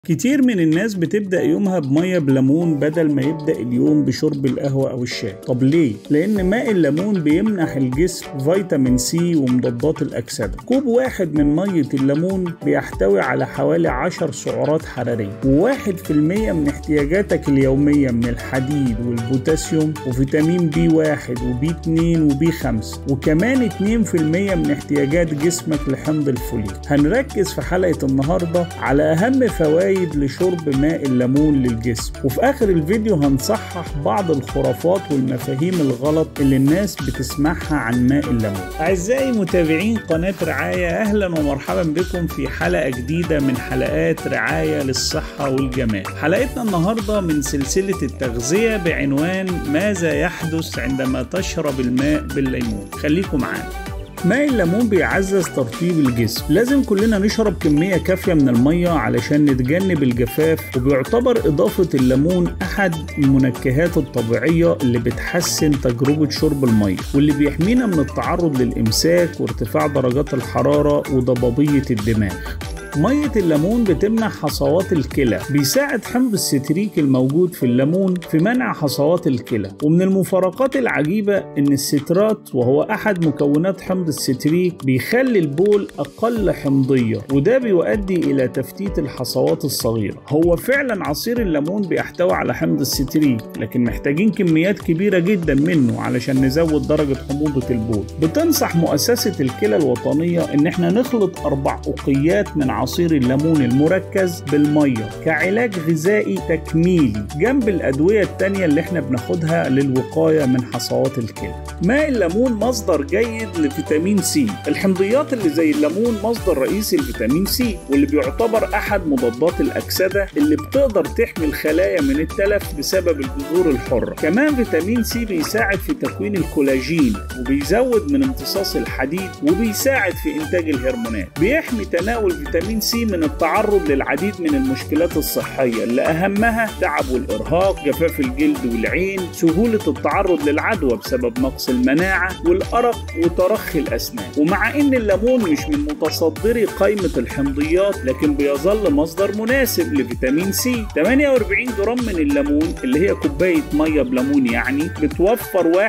كتير من الناس بتبدأ يومها بمية بليمون بدل ما يبدأ اليوم بشرب القهوة أو الشاي طب ليه؟ لأن ماء الليمون بيمنح الجسم فيتامين سي ومضادات الأكسدة كوب واحد من مية الليمون بيحتوي على حوالي 10 سعرات حرارية وواحد في المية من احتياجاتك اليومية من الحديد والبوتاسيوم وفيتامين بي واحد وبي اتنين وبي خمسة وكمان اتنين في المية من احتياجات جسمك لحمض الفوليك هنركز في حلقة النهاردة على أهم فوائد فوائد لشرب ماء الليمون للجسم وفي اخر الفيديو هنصحح بعض الخرافات والمفاهيم الغلط اللي الناس بتسمعها عن ماء الليمون اعزائي متابعين قناة رعاية اهلا ومرحبا بكم في حلقة جديدة من حلقات رعاية للصحة والجمال حلقتنا النهاردة من سلسلة التغذية بعنوان ماذا يحدث عندما تشرب الماء بالليمون خليكم معانا ماء الليمون بيعزز ترطيب الجسم لازم كلنا نشرب كمية كافية من المية علشان نتجنب الجفاف وبيعتبر إضافة الليمون أحد المنكهات الطبيعية اللي بتحسن تجربة شرب المية واللي بيحمينا من التعرض للإمساك وارتفاع درجات الحرارة وضبابية الدماغ مية الليمون بتمنع حصوات الكلى بيساعد حمض الستريك الموجود في الليمون في منع حصوات الكلى ومن المفارقات العجيبة ان السترات وهو احد مكونات حمض الستريك بيخلي البول اقل حمضية وده بيؤدي الى تفتيت الحصوات الصغيرة هو فعلا عصير الليمون بيحتوي على حمض الستريك لكن محتاجين كميات كبيرة جدا منه علشان نزود درجة حموضة البول بتنصح مؤسسة الكلى الوطنية ان احنا نخلط اربع اقيات من عصير الليمون المركز بالمية كعلاج غذائي تكميلي جنب الأدوية التانية اللي احنا بناخدها للوقاية من حصوات الكلى ماء الليمون مصدر جيد لفيتامين سي الحمضيات اللي زي الليمون مصدر رئيسي لفيتامين سي واللي بيعتبر أحد مضادات الأكسدة اللي بتقدر تحمي الخلايا من التلف بسبب الجذور الحرة كمان فيتامين سي بيساعد في تكوين الكولاجين وبيزود من امتصاص الحديد وبيساعد في إنتاج الهرمونات بيحمي تناول فيتامين سي من التعرض للعديد من المشكلات الصحية اللي أهمها تعب والإرهاق جفاف الجلد والعين سهولة التعرض للعدوى بسبب نقص المناعة والأرق وترخي الأسنان ومع إن الليمون مش من متصدري قائمة الحمضيات لكن بيظل مصدر مناسب لفيتامين سي 48 جرام من الليمون اللي هي كوباية مية بليمون يعني بتوفر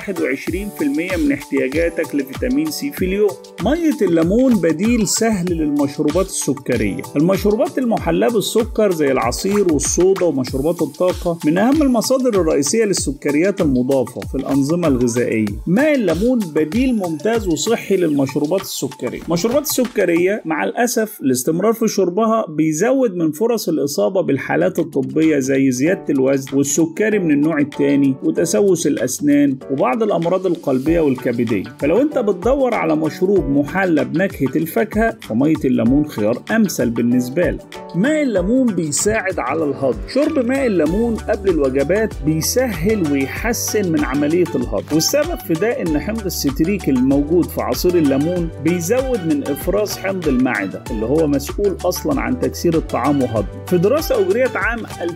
21% من احتياجاتك لفيتامين سي في اليوم مية الليمون بديل سهل للمشروبات السكرية المشروبات المحلاة بالسكر زي العصير والصودا ومشروبات الطاقة من أهم المصادر الرئيسية للسكريات المضافة في الأنظمة الغذائية ماء الليمون بديل ممتاز وصحي للمشروبات السكرية المشروبات السكرية مع الأسف الاستمرار في شربها بيزود من فرص الإصابة بالحالات الطبية زي زيادة الوزن والسكري من النوع الثاني وتسوس الأسنان وبعض الأمراض القلبية والكبدية فلو أنت بتدور على مشروب محلى بنكهة الفاكهة فمية الليمون خيار أمثل بالنسبة لك ماء الليمون بيساعد على الهضم شرب ماء الليمون قبل الوجبات بيسهل ويحسن من عملية الهضم والسبب في ده إن حمض الستريك الموجود في عصير الليمون بيزود من إفراز حمض المعدة اللي هو مسؤول أصلا عن تكسير الطعام وهضمه في دراسة أجريت عام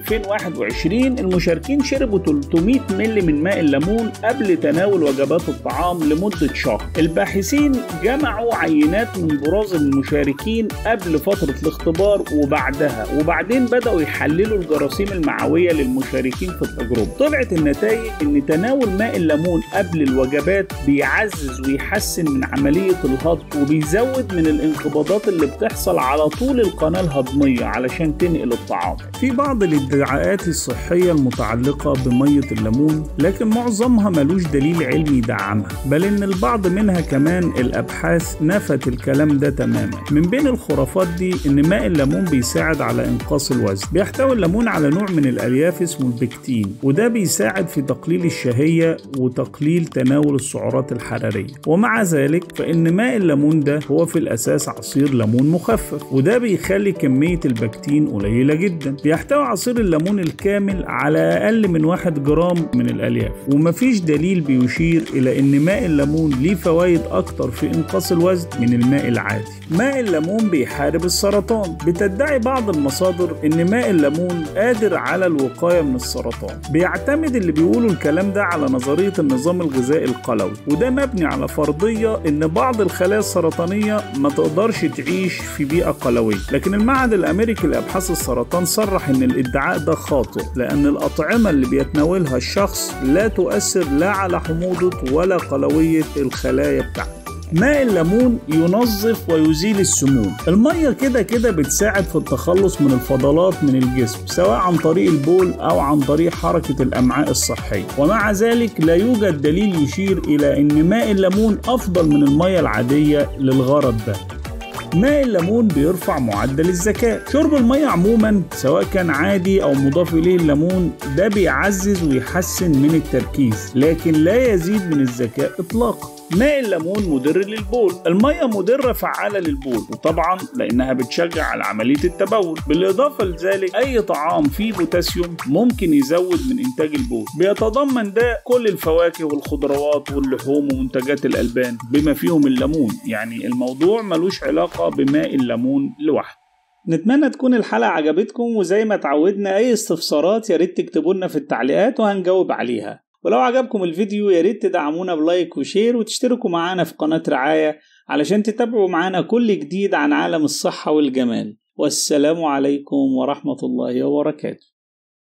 2021 المشاركين شربوا 300 ملي من ماء الليمون قبل تناول وجبات الطعام لمدة شهر الباحثين جمعوا عينات من براز المشاركين قبل فترة الاختبار وبعدها وبعدين بدأوا يحللوا الجراثيم المعوية للمشاركين في التجربة طلعت النتائج ان تناول ماء الليمون قبل الوجبات بيعزز ويحسن من عملية الهضم وبيزود من الانقباضات اللي بتحصل على طول القناة الهضمية علشان تنقل الطعام في بعض الادعاءات الصحية المتعلقة بمية الليمون لكن معظمها ملوش دليل علمي يدعمها بل ان البعض منها كمان الابحاث نفت الكلام ده تماما من بين الخرافات دي ان ماء الليمون بيساعد على انقاص الوزن بيحتوي الليمون على نوع من الالياف اسمه البكتين وده بيساعد في تقليل الشهية وتقليل تناول السعرات الحرارية ومع ذلك فان ماء الليمون ده هو في الاساس عصير ليمون مخفف وده بيخلي كمية البكتين قليلة جدا بيحتوي عصير الليمون الكامل على اقل من 1 جرام من الالياف ومفيش دليل بيشير الى ان ماء الليمون ليه فوائد اكتر في انقاص الوزن من الماء العادي ماء الليمون بيحارب السرطان بتدعي بعض المصادر ان ماء الليمون قادر على الوقاية من السرطان بيعتمد اللي بيقولوا الكلام ده على نظرية النظام الغذائي القلوي وده مبني على فرضية ان بعض الخلايا السرطانية ما تقدرش تعيش في بيئة قلوية لكن المعهد الامريكي لابحاث السرطان صرح ان الادعاء ده خاطئ لان الاطعمة اللي بيتناولها الشخص لا تؤثر لا على حموضة ولا قلوية الخلايا بتاعته ماء الليمون ينظف ويزيل السموم المية كده كده بتساعد في التخلص من الفضلات من الجسم سواء عن طريق البول أو عن طريق حركة الأمعاء الصحية ومع ذلك لا يوجد دليل يشير إلى أن ماء الليمون أفضل من المية العادية للغرض ده ماء الليمون بيرفع معدل الذكاء شرب المية عموما سواء كان عادي او مضاف اليه الليمون ده بيعزز ويحسن من التركيز لكن لا يزيد من الذكاء اطلاقا ماء الليمون مضر للبول المية مضرة فعالة للبول وطبعا لأنها بتشجع على عملية التبول بالإضافة لذلك أي طعام فيه بوتاسيوم ممكن يزود من إنتاج البول بيتضمن ده كل الفواكه والخضروات واللحوم ومنتجات الألبان بما فيهم الليمون يعني الموضوع ملوش علاقة بماء الليمون لوحده نتمنى تكون الحلقة عجبتكم وزي ما تعودنا أي استفسارات يا ريت تكتبوا لنا في التعليقات وهنجاوب عليها ولو عجبكم الفيديو يا ريت تدعمونا بلايك وشير وتشتركوا معانا في قناة رعاية علشان تتابعوا معانا كل جديد عن عالم الصحة والجمال والسلام عليكم ورحمة الله وبركاته